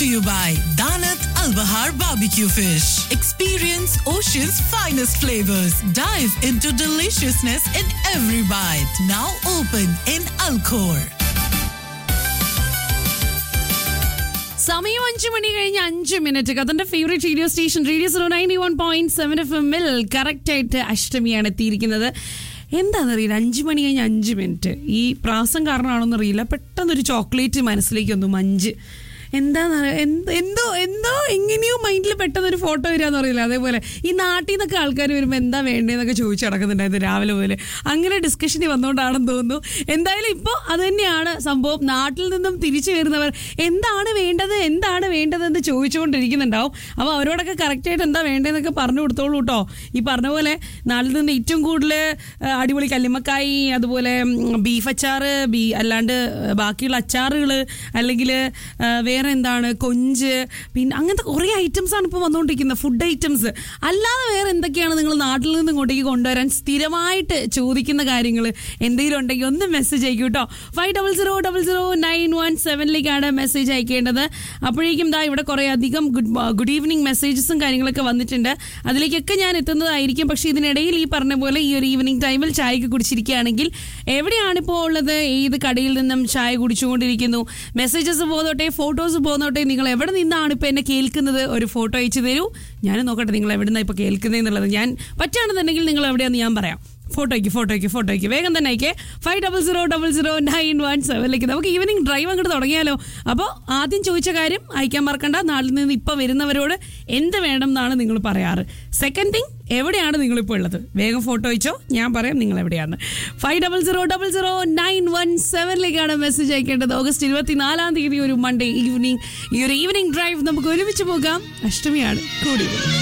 to you by Danat Al Bahar Barbecue Fish. Experience Ocean's finest flavors. Dive into deliciousness in every bite. Now open in Alcor. സമയം അഞ്ചു മണി കഴിഞ്ഞ് അഞ്ച് minute കഥന്റെ favourite radio station radio zero ninety one point seven F എമ്മിൽ correct ആയിട്ട് അഷ്ടമിയാണ് എത്തിയിരിക്കുന്നത് എന്താണെന്നറിയില്ല അഞ്ച് മണി കഴിഞ്ഞ് അഞ്ച് മിനിറ്റ് ഈ പ്രാസം കാരണമാണോന്ന് അറിയില്ല പെട്ടെന്നൊരു ചോക്ലേറ്റ് മനസ്സിലേക്ക് വന്നു മഞ്ച് എന്താന്ന് എന്തോ എന്തോ എങ്ങനെയോ മൈൻഡിൽ പെട്ടെന്ന് ഒരു ഫോട്ടോ വരികയെന്ന് അറിയില്ല അതേപോലെ ഈ നാട്ടിൽ നിന്നൊക്കെ ആൾക്കാർ വരുമ്പോൾ എന്താ വേണ്ടതെന്നൊക്കെ ചോദിച്ചു നടക്കുന്നുണ്ടായിരുന്നു രാവിലെ പോലെ അങ്ങനെ ഡിസ്കഷന് വന്നുകൊണ്ടാണെന്ന് തോന്നുന്നു എന്തായാലും ഇപ്പോൾ അത് തന്നെയാണ് സംഭവം നാട്ടിൽ നിന്നും തിരിച്ചു വരുന്നവർ എന്താണ് വേണ്ടത് എന്താണ് വേണ്ടതെന്ന് ചോദിച്ചുകൊണ്ടിരിക്കുന്നുണ്ടാവും അപ്പോൾ അവരോടൊക്കെ കറക്റ്റായിട്ട് എന്താ വേണ്ടതെന്നൊക്കെ പറഞ്ഞു കൊടുത്തോളൂ കേട്ടോ ഈ പറഞ്ഞ പോലെ നാട്ടിൽ നിന്ന് ഏറ്റവും കൂടുതൽ ആ, അടിപൊളി കല്ലിമക്കായി അതുപോലെ ബീഫ് അച്ചാറ് ബീ അല്ലാണ്ട് ബാക്കിയുള്ള അച്ചാറുകൾ അല്ലെങ്കിൽ വേറെ എന്താണ് കൊഞ്ച് പിന്നെ അങ്ങനത്തെ കുറേ ഐറ്റംസ് ആണ് ഇപ്പോൾ വന്നുകൊണ്ടിരിക്കുന്നത് ഫുഡ് ഐറ്റംസ് അല്ലാതെ വേറെ എന്തൊക്കെയാണ് നിങ്ങൾ നാട്ടിൽ നിന്ന് ഇങ്ങോട്ടേക്ക് കൊണ്ടുവരാൻ സ്ഥിരമായിട്ട് ചോദിക്കുന്ന കാര്യങ്ങൾ എന്തെങ്കിലും ഉണ്ടെങ്കിൽ ഒന്ന് മെസ്സേജ് അയക്കൂ കേട്ടോ five double zero double zero nine one സെവനിലേക്കാണ് മെസ്സേജ് അയക്കേണ്ടത് അപ്പോഴേക്കും ദാ ഇവിടെ കുറേ അധികം ഗുഡ് ഗുഡ് ഈവനിങ് മെസ്സേജസും കാര്യങ്ങളൊക്കെ വന്നിട്ടുണ്ട് അതിലേക്കൊക്കെ ഞാൻ എത്തുന്നതായിരിക്കും പക്ഷേ ഇതിനിടയിൽ ഈ പറഞ്ഞ പോലെ ഈ ഒരു ഈവനിങ് ടൈമിൽ ചായയൊക്കെ കുടിച്ചിരിക്കുകയാണെങ്കിൽ എവിടെയാണ് ഇപ്പോൾ ഉള്ളത് ഏത് കടയിൽ നിന്നും ചായ കുടിച്ചുകൊണ്ടിരിക്കുന്നു മെസ്സേജസ് പോന്നോട്ടെ ഫോട്ടോസ് പോന്നോട്ടെ നിങ്ങൾ എവിടെ നിന്നാണ് ഇപ്പോൾ എന്നെ കേൾക്കുന്നത് ഒരു ഫോട്ടോ അയച്ചു തരൂ ഞാൻ നോക്കട്ടെ നിങ്ങൾ എവിടെ നിന്നാണ് ഇപ്പോൾ കേൾക്കുന്നത് എന്നുള്ളത് ഞാൻ പറ്റുകയാണെന്നുണ്ടെങ്കിൽ നിങ്ങൾ എവിടെയാണെന്ന് ഞാൻ പറയാം ഫോട്ടോയ്ക്ക് ഫോട്ടോയ്ക്ക് ഫോട്ടോയ്ക്ക് വേഗം തന്നെ അയക്കേ five double zero double zero nine one സെവനിലേക്ക് നമുക്ക് ഈവനിങ് ഡ്രൈവ് അങ്ങോട്ട് തുടങ്ങിയാലോ അപ്പോൾ ആദ്യം ചോദിച്ച കാര്യം അയക്കാൻ മറക്കണ്ട നാട്ടിൽ നിന്ന് ഇപ്പോൾ വരുന്നവരോട് എന്ത് വേണം എന്നാണ് നിങ്ങൾ പറയാറ് സെക്കൻഡ് തിങ് എവിടെയാണ് നിങ്ങളിപ്പോൾ ഉള്ളത് വേഗം ഫോട്ടോ അയച്ചോ ഞാൻ പറയാം നിങ്ങൾ എവിടെയാണ് five double zero double zero nine one സെവനിലേക്കാണ് മെസ്സേജ് അയക്കേണ്ടത് ഓഗസ്റ്റ് ഇരുപത്തിനാലാം തീയതി ഒരു മൺഡേ ഈവനിങ് ഈ ഒരു ഈവനിങ് ഡ്രൈവ് നമുക്ക് ഒരുമിച്ച് പോകാം അഷ്ടമിയാണ് കൂടി